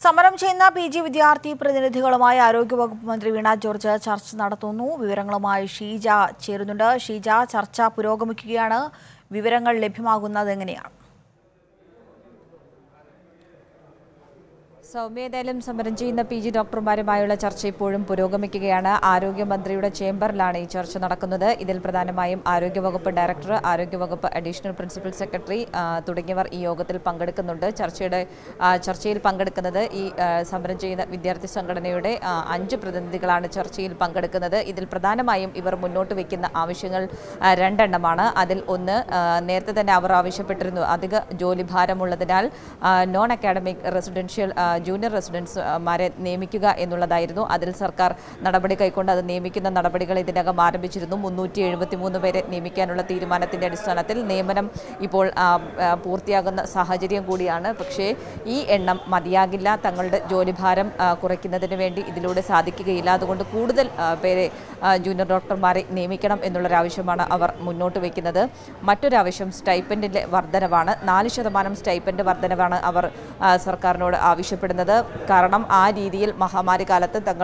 സമരം ചെയ്യുന്ന P G വിദ്യാർത്ഥി പ്രതിനിധികളുമായി ആരോഗ്യവകുപ്പ് മന്ത്രി വീണ ജോർജ് ചർച്ച നടത്തുന്നു വിവരങ്ങളുമായി ഷീജ ചേരുന്നുണ്ട് ഷീജ ചർച്ച പുരോഗമിക്കുകയാണ് വിവരങ്ങൾ ലഭ്യമാകുന്നത് എങ്ങനെയാണ് സൗമ്യ ഏതായാലും സമരം ചെയ്യുന്ന പി ജി ഡോക്ടർമാരുമായുള്ള ചർച്ച ഇപ്പോഴും പുരോഗമിക്കുകയാണ് ആരോഗ്യമന്ത്രിയുടെ ചേംബറിലാണ് ഈ ചർച്ച നടക്കുന്നത് ഇതിൽ പ്രധാനമായും ആരോഗ്യവകുപ്പ് ഡയറക്ടർ ആരോഗ്യവകുപ്പ് അഡീഷണൽ പ്രിൻസിപ്പൽ സെക്രട്ടറി ആ, തുടങ്ങിയവർ ഈ യോഗത്തിൽ പങ്കെടുക്കുന്നുണ്ട് ചർച്ചയുടെ ആ, ചർച്ചയിൽ പങ്കെടുക്കുന്നത് ഈ ആ, സമരം ചെയ്യുന്ന വിദ്യാർത്ഥി സംഘടനയുടെ ആ, അഞ്ച് പ്രതിനിധികളാണ് ചർച്ചയിൽ പങ്കെടുക്കുന്നത് ഇതിൽ പ്രധാനമായും ഇവർ മുന്നോട്ട് വയ്ക്കുന്ന ആവശ്യങ്ങൾ ആ, രണ്ടെണ്ണമാണ് അതിൽ ഒന്ന് ആ, നേരത്തെ തന്നെ അവർ ആവശ്യപ്പെട്ടിരുന്നു അധിക ജോലിഭാരമുള്ളതിനാൽ ആ, നോൺ അക്കാഡമിക് റെസിഡൻഷ്യൽ ആ, ജൂനിയർ റെസിഡൻസ്മാരെ നിയമിക്കുക എന്നുള്ളതായിരുന്നു അതിൽ സർക്കാർ നടപടി കൈക്കൊണ്ട് അത് നിയമിക്കുന്ന നടപടികൾ ഇതിനകം ആരംഭിച്ചിരുന്നു മുന്നൂറ്റി എഴുപത്തി മൂന്ന് പേരെ നിയമിക്കാനുള്ള തീരുമാനത്തിന്റെ അടിസ്ഥാനത്തിൽ നിയമനം ഇപ്പോൾ ആ, ആ, പൂർത്തിയാകുന്ന സാഹചര്യം കൂടിയാണ് പക്ഷേ ഈ എണ്ണം മതിയാകില്ല തങ്ങളുടെ ജോലിഭാരം ആ, കുറയ്ക്കുന്നതിന് വേണ്ടി ഇതിലൂടെ സാധിക്കുകയില്ല അതുകൊണ്ട് കൂടുതൽ ആ, പേരെ ആ, ജൂനിയർ ഡോക്ടർമാരെ നിയമിക്കണം എന്നുള്ളൊരാവശ്യമാണ് അവർ മുന്നോട്ട് വയ്ക്കുന്നത് മറ്റൊരാവശ്യം സ്റ്റൈപ്പൻഡിൻ്റെ വർധനവാണ് നാല് ശതമാനം സ്റ്റൈപ്പൻഡ് വർധനവാണ് അവർ ആ, സർക്കാരിനോട് ആവശ്യപ്പെടുന്നത് കാരണം ആ രീതിയിൽ മഹാമാരി കാലത്ത് തങ്ങൾ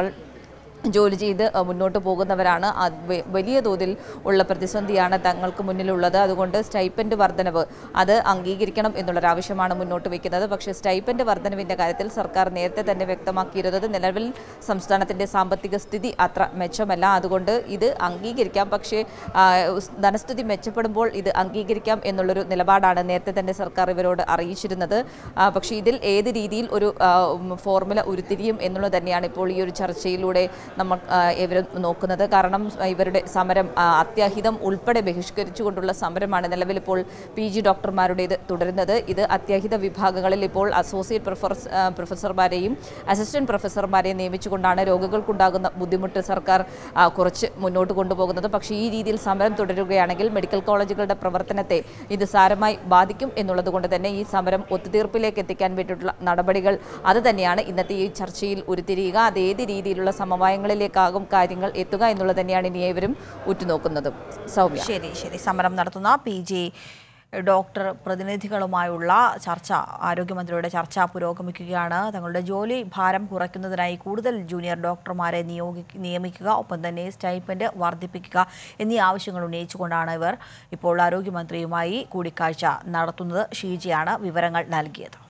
ജോലി ചെയ്ത് അഹ് മുന്നോട്ട് പോകുന്നവരാണ് അത് വെ- വലിയ തോതിൽ ഉള്ള പ്രതിസന്ധിയാണ് തങ്ങൾക്ക് മുന്നിലുള്ളത് അതുകൊണ്ട് സ്റ്റൈപ്പൻഡ് വർധനവ് അത് അംഗീകരിക്കണം എന്നുള്ളൊരാവശ്യമാണ് മുന്നോട്ട് വയ്ക്കുന്നത് പക്ഷേ സ്റ്റൈപ്പൻഡ് വർധനവിൻ്റെ കാര്യത്തിൽ സർക്കാർ നേരത്തെ തന്നെ വ്യക്തമാക്കിയിരുന്നത് നിലവിൽ സംസ്ഥാനത്തിൻ്റെ സാമ്പത്തിക സ്ഥിതി അത്ര മെച്ചമല്ല അതുകൊണ്ട് ഇത് അംഗീകരിക്കാം പക്ഷേ ആ, ഉസ്- ധനസ്ഥിതി മെച്ചപ്പെടുമ്പോൾ ഇത് അംഗീകരിക്കാം എന്നുള്ളൊരു നിലപാടാണ് നേരത്തെ തന്നെ സർക്കാർ ഇവരോട് അറിയിച്ചിരുന്നത് ആ, പക്ഷേ ഇതിൽ ഏത് രീതിയിൽ ഒരു ആ, ഉം, ഫോർമുല ഉരുത്തിരിയും എന്നുള്ളത് തന്നെയാണ് ഇപ്പോൾ ഈ ഒരു ചർച്ചയിലൂടെ നമ്മൾ ആ, ഇവർ നോക്കുന്നത് കാരണം ഇവരുടെ സമരം ആ, അത്യാഹിതം ഉൾപ്പെടെ ബഹിഷ്കരിച്ചുകൊണ്ടുള്ള സമരമാണ് നിലവിൽ ഇപ്പോൾ പി ജി ഡോക്ടർമാരുടേത് തുടരുന്നത് ഇത് അത്യാഹിത വിഭാഗങ്ങളിൽ ഇപ്പോൾ അസോസിയേറ്റ് പ്രൊഫസ് ആ, പ്രൊഫസർമാരെയും അസിസ്റ്റന്റ് പ്രൊഫസർമാരെയും നിയമിച്ചുകൊണ്ടാണ് രോഗികൾക്കുണ്ടാകുന്ന ബുദ്ധിമുട്ട് സർക്കാർ ആ, കുറച്ച് മുന്നോട്ട് കൊണ്ടുപോകുന്നത് പക്ഷേ ഈ രീതിയിൽ സമരം തുടരുകയാണെങ്കിൽ മെഡിക്കൽ കോളേജുകളുടെ പ്രവർത്തനത്തെ ഇത് സാരമായി ബാധിക്കും എന്നുള്ളത് കൊണ്ട് തന്നെ ഈ സമരം ഒത്തുതീർപ്പിലേക്ക് എത്തിക്കാൻ വേണ്ടിയിട്ടുള്ള നടപടികൾ അത് തന്നെയാണ് ഇന്നത്തെ ഈ ചർച്ചയിൽ ഉരുത്തിരിയുക അത് ഏത് രീതിയിലുള്ള സമവായങ്ങളിലേക്കാകും കാര്യങ്ങൾ എത്തുക എന്നുള്ളത് തന്നെയാണ് ഇനി ഏവരും ഉറ്റുനോക്കുന്നത് സൗമ്യ ശരി ശരി സമരം നടത്തുന്ന പി ജി ഡോക്ടർ പ്രതിനിധികളുമായുള്ള ചർച്ച ആരോഗ്യമന്ത്രിയുടെ ചർച്ച പുരോഗമിക്കുകയാണ് തങ്ങളുടെ ജോലി ഭാരം കുറയ്ക്കുന്നതിനായി കൂടുതൽ ജൂനിയർ ഡോക്ടർമാരെ നിയോഗി നിയമിക്കുക ഒപ്പം തന്നെ സ്റ്റൈപ്പൻഡ് വർദ്ധിപ്പിക്കുക എന്നീ ആവശ്യങ്ങൾ ഉന്നയിച്ചുകൊണ്ടാണ് ഇവർ ഇപ്പോൾ ആരോഗ്യമന്ത്രിയുമായി കൂടിക്കാഴ്ച നടത്തുന്നത് ഷീജയാണ് വിവരങ്ങൾ നൽകിയത്